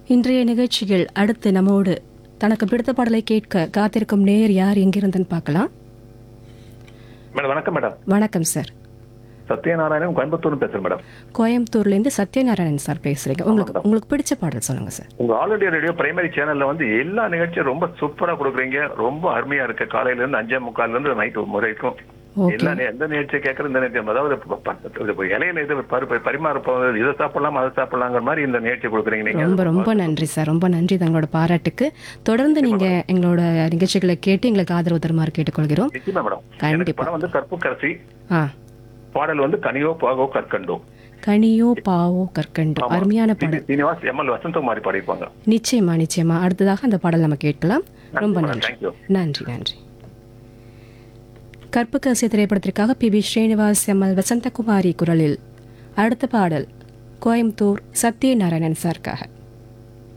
இன்றைய நிகழ்ச்சியில் அடுத்து நம்மோடு தனக்கு பிடித்த பாடலை கேட்க காத்திருக்கும் நேர் யார் எங்கிருந்துன்னு பார்க்கலாம் மேடம் வணக்கம் மேடம் வணக்கம் சார் சத்யநாராயணன் கோயம்புத்தூர் பேசுறேன் மேடம் கோயம்புத்தூர்லேருந்து சத்யநாராயணன் சார் பேசுறீங்க உங்களுக்கு உங்களுக்கு பிடிச்ச பாடல் சொல்லுங்க சார் உங்க ஆல் இண்டியா ரேடியோ பிரைமரி சேனல்ல வந்து எல்லா நிகழ்ச்சியும் ரொம்ப சூப்பரா கொடுக்குறீங்க ரொம்ப அருமையா இருக்கு காலையில இருந்து அஞ்சே முக்கால்ல இருந்து நைட் ஒரு முறை இருக்கும் Okay. எல்லா நே- எந்த நிகழ்ச்சியை கேட்கறது இந்த நிகழ்ச்சி அதாவது ப- ப- இது இலையில இது பரி- பரி- பரிமாற போறது இதை சாப்பிடலாம் அதை சாப்பிடலாங்கிற மாதிரி இந்த நிகழ்ச்சி கொடுக்குறீங்க நீங்க ரொம்ப ரொம்ப நன்றி சார் ரொம்ப நன்றி தங்களோட பாராட்டுக்கு தொடர்ந்து நீங்க எங்களோட நிகழ்ச்சிகளை கேட்டு எங்களுக்கு ஆதரவு தருமாறு கேட்டுக்கொள்கிறோம் நிச்சயமா மேடம் கண்டிப்பா. எனக்கு படம் வந்து கற்புக்கரசி ஆ பாடல் வந்து கனியோ பாகோ கற்கண்டோ கனியோ பாவோ கற்கண்டு அருமையான பாடல் சீனிவாஸ் எம்எல் வசந்தகுமாரி பாடியிருப்பாங்க நிச்சயமா நிச்சயமா அடுத்ததாக அந்த பாடல் நம்ம கேட்கலாம் ரொம்ப மேடம், நன்றி thank you. நன்றி நன்றி கற்புக்கரசி திரைப்படத்திற்காக P V Srinivas M L Vasanthakumari குரலில் அடுத்த பாடல் கோயம்புத்தூர் சத்யநாராயணன் சார்க்காக